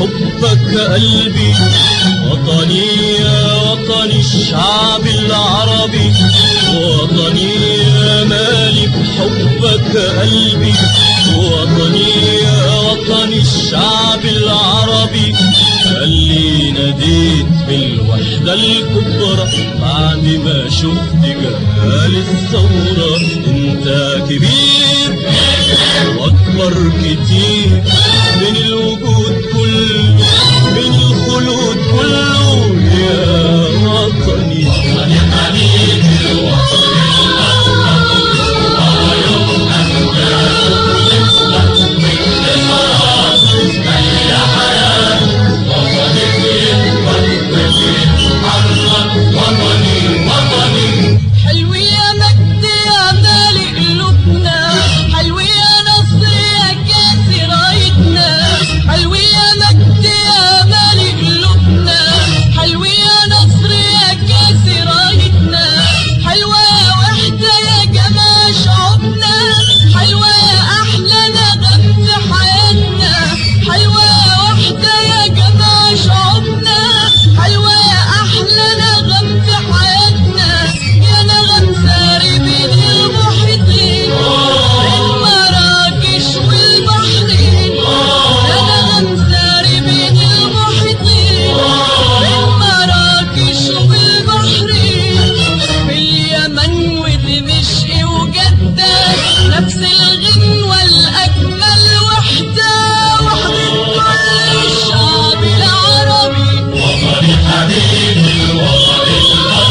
بحبك قلبي وطني يا وطني الشعب العربي وطني يا مالي بحبك قلبي وطني يا وطني الشعب العربي اللي ناديت بالوحدة الكبرى بعد ما شفت جمال الثورة انت كبير واكبر كتير من الوجود كله من الخلود كله يا وطني وطني حبيبي الوطني حلو يا مجد يا مالي قلوبنا حلو يا نصر يا كاسر رايتنا حلو يا مجد يا مالي قلوبنا حلو يا نصر يا كاسر رايتنا حلوة يا وحدة يا جماعة شعوبنا حلوة يا أحلى نغم في حياتنا حلوة يا وحدة يا جماعة شعوبنا حلوة يا أحلى نغم في حياتنا يا نغم ساري بين المحيطين بين مراكش والبحرين يا نغم ساري بين المحيطين بين مراكش والبحرين باليمن ودمشق وجدة نفس الغنوة الأجمل وحدة وحدة كل الشعب العربي وطني حبيبي الوطني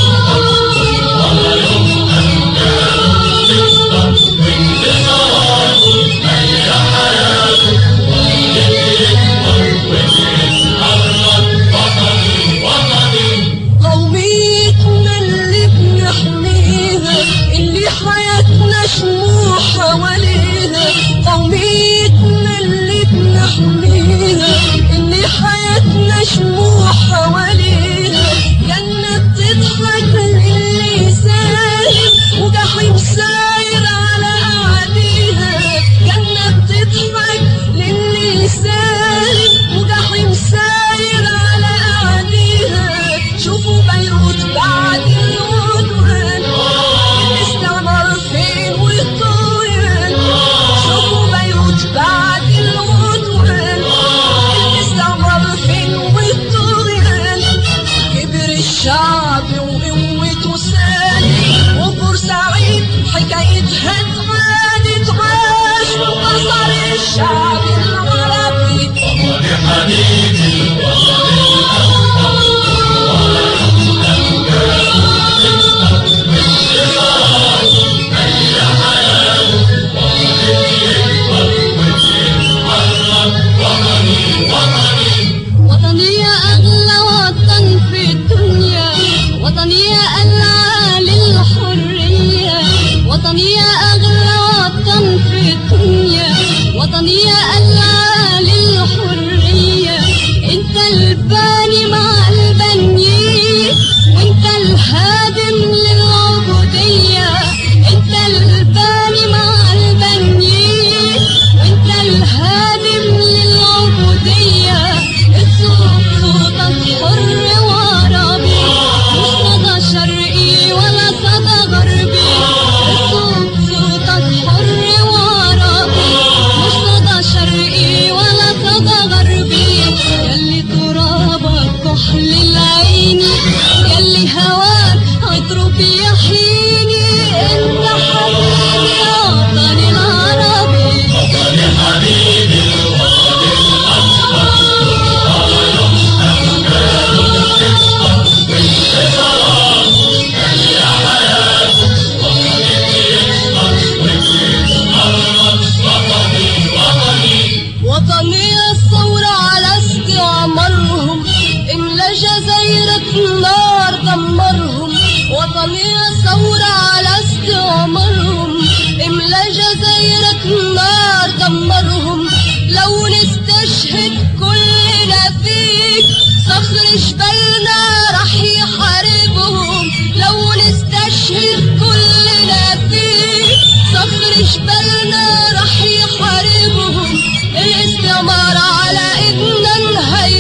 قوميتنا اللي بنحميها اللي حياتنا شموع حواليها قوميتنا اللي بنحميها اللي حياتنا شموع حواليها جنة بتضحك للي سالم وجحيم ساير على أعديها جنة بتضحك للي سالم وجحيم ساير على أعديها شوفوا بيروت بعد العدوان الاستعمار فين والطغيان شوفوا بيروت بعد العدوان الاستعمار فين والطغيان كبر الشعب وقوته سالي وبورسعيد حكايتها اتعادت عاش وانتصر الشعب العربي وطني حبيبي الوطني وطني يا أغلى وطن في الدنيا وطني يا ألعى للحرية وطني يا أغلى وطن في الدنيا وطني يا ألعى للحرية انت الباني مع البنيين وانت الهادم للعبودية انت الباني مع البنيين وانت الهادم للعبودية الصوت صوتك حر وعربي مش صدى شرقي ولا صدى غربي الصوت صوتك حر وعربي مش صدى شرقي ولا صدى غربي يلي ترابك كحل العين يلي هواك عطرك يحييني انت حبيبي يا وطني العربي وطني حبيبي الوطني وطني الثورة على استعمارهم املا جزايرك نار دمرهم وطني الثورة على استعمارهم املا جزايرك نار دمرهم لو نستشهد كلنا فيك صخر جبلنا راح يحاربهم لو نستشهد كلنا فيك صخر جبلنا راح يحاربهم الاستعمار على ايدنا نهي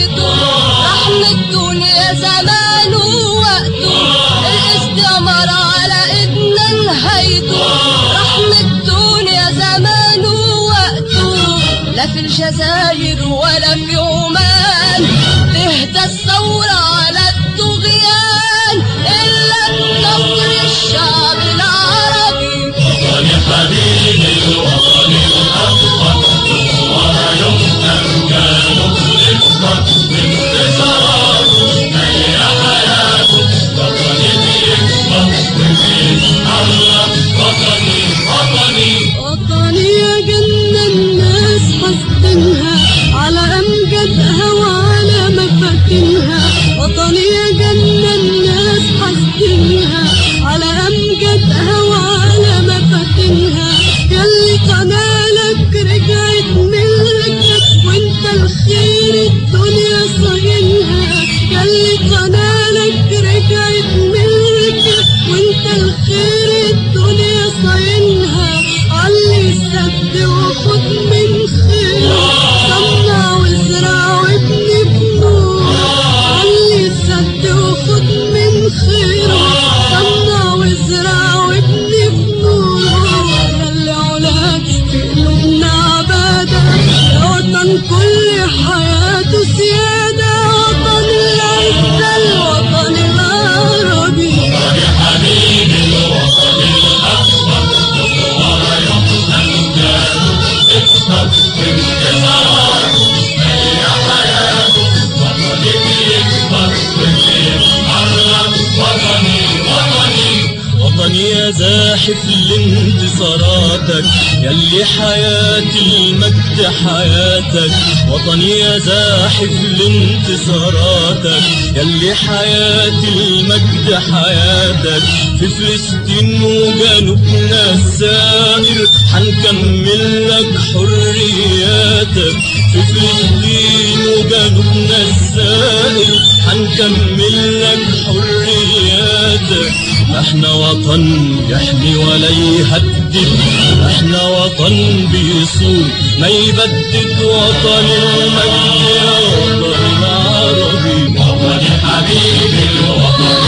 لا في الجزائر ولا في عمان تهدى الثورة على الطغيان إلا بنصر الشعب العربي وطني حبيبي الوطن الأكبر ولا يمكن كانوا يكبر من انتصاراته هي حياته وطني بيكبر وبيتعلق وطني وطني وطني يا جنة الناس حاسدينها على أمجدها وعلى مفاتنها وطني يا جنة الناس حاسدينها على أمجدها وعلى مفاتنها ياللي قنالك رجعت ملكك وانت الخير الدنيا صاينها ياللي قنالك رجعت ملكك وانت الخير الدنيا صاينها علي السد وخد من خيره صنع وازرع وابني بنور علي السد وخد من خيره صنع وازرع وابني بنور ياللي علاك في قلوبنا عبادة يا وطن كل حياته سيادة وطن العزة الوطن العربي وطني حبيبي الوطن الأكبر ولا يمكن كانوا يكبر من انتصاراته هي حياته وطني بيكبر وبيتعلق وطني وطني وطني يا زاحف لانتصاراتك يلي حياتي المجد حياتك وطني يا زاحف لانتصاراتك يلي حياتي المجد حياتك في فلسطين وجنوبنا السائر حنكمل لك حرياتك في فلسطين وجنوبنا السائر حنكمل لك حرياتك احنا وطن يحمي ولا يهدد احنا وطن بيصون ما يبدد وطن المجد يا وطن العربي وطني حبيبي الوطن